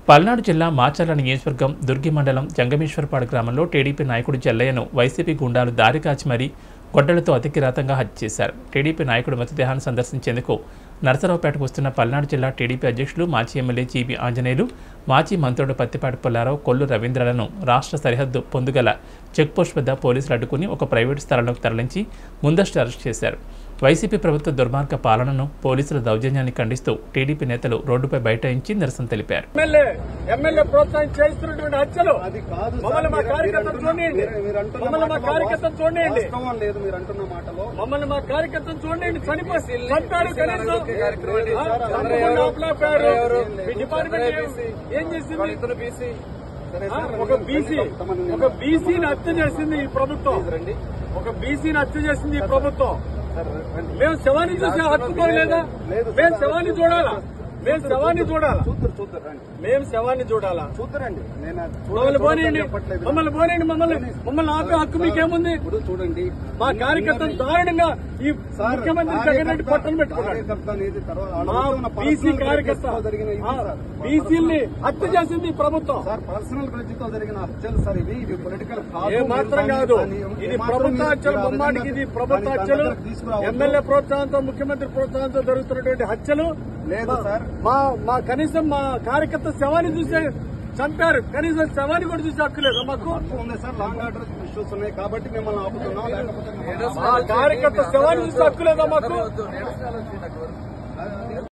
పల్నాడు జిల్లా మాచర్ల నియోజకవర్గం దుర్గి మండలం జంగమేశ్వరపాడు గ్రామంలో టీడీపీ నాయకుడు చెల్లయ్యను వైసీపీ గుండాలు దారి కాచి మరీ గొడ్డలతో అతి కిరాతంగా హత్య చేశారు టీడీపీ నాయకుడు మృతదేహాన్ని సందర్శించేందుకు నరసరావుపేటకు వస్తున్న పల్నాడు జిల్లా టీడీపీ అధ్యక్షులు మాజీ ఎమ్మెల్యే జీబీ ఆంజనేయులు మాజీ మంత్రుడు పత్తిపాటి పుల్లారావు కొల్లు రవీంద్రలను రాష్ట్ర సరిహద్దు పొందుగల చెక్పోస్ట్ వద్ద పోలీసులు అడ్డుకుని ఒక ప్రైవేటు స్థలంలోకి తరలించి ముందస్తు అరెస్ట్ చేశారు వైసీపీ ప్రభుత్వ దుర్మార్గ పాలనను పోలీసుల దౌర్జన్యాన్ని ఖండిస్తూ టీడీపీ నేతలు రోడ్డుపై బైఠాయించి నిరసన తెలిపారు ఎమ్మెల్యే ఎమ్మెల్యే ప్రోత్సాహం చేస్తున్నటువంటి హత్యలు అది కాదు సార్. మమ్మల్ని మా మీరు- కార్యకర్తలు మీరు చూడండి అంటున్న- మీరు అంటున్న మమ్మల్ని మా మాటలో కార్యకర్తలు చూడండి వాస్తవం లేదు మీరు అంటున్న మాటలో మమ్మల్ని మా కార్యకర్తలు చూడండి చనిపో చంపారు కనీసం లేదు ఆ, సార్. చంపకుండా ఆపలేపారు. ఎవరు? మీ డిపార్ట్మెంట్ ఏం- ఏం చేసింది బీసీ సరే ఆ, సార్ ఒక బీసీ తమను ఒక బీసీని హత్య చేసింది ఈ ప్రభుత్వం రండి ఒక బీసీని హత్య చేసింది ఈ ప్రభుత్వం సార్ రండి మేము శవాన్ని చూసి హత్తుకోలేదా లేదు సార్. మేము శవాన్ని చూడాలా మేము శవాన్ని చూడాలా చూద్దరు చూద్దరు రండి మేము శవాన్ని చూడాలా చూద్దరండి నేను అది చూడ- మమ్మల్ని చూడొద్దని పోనీయండి చెప్పట్లేదు. మమ్మల్ని పోనీయండి మమ్మల్ని మమ్మల్ని ఆపే హక్కు మీకేముంది ఇప్పుడు చూడండి మా కార్యకర్తలు దారుణంగా ఈ సార్, ముఖ్యమంత్రి జగన్ రెడ్డి పట్టణం పెట్టుకున్నాడు కార్యకర్త అనేది తర్వాత వాళ్ళ మా మధ్య ఉన్న బీసీ personal కార్యకర్త grudges తో జరిగిన ఇది సార్. బీసీల్ని హత్య చేసింది ఈ ప్రభుత్వం సార్ పర్సనల్ గ్రడ్జితో జరిగిన హత్యలు సార్ ఇవి ఇది పొలిటికల్ కాదు ఏ మాత్రం మీరు కాదు దాన్ని- ఇది ఏ మాత్రం ప్రభుత్వ మీరు హత్యలు ఆ విధంగా బొమ్మాటికి ఇది ప్రభుత్వ దాన్ని హత్యలు దగ్గరకు తీసుకురావద్దు. ఎమ్మెల్యే ప్రోత్సాహంతో ముఖ్యమంత్రి ప్రోత్సాహంతో జరుగుతున్నటువంటి హత్యలు లేదు సార్ మా మా కనీసం మా కార్యకర్త శవాన్ని చూసే చంపారు కనీసం శవాన్ని కూడా చూసే హక్కు లేదు మాకు తప్పు ఉంది సార్ లాంగ్ ఆర్డర్ ఇష్యూస్ ఉన్నాయి కాబట్టి మిమ్మల్ని ఆపుతున్నాం లేకపోతే మా కార్యకర్త శవాన్ని చూసే హక్కు లేదా మాకు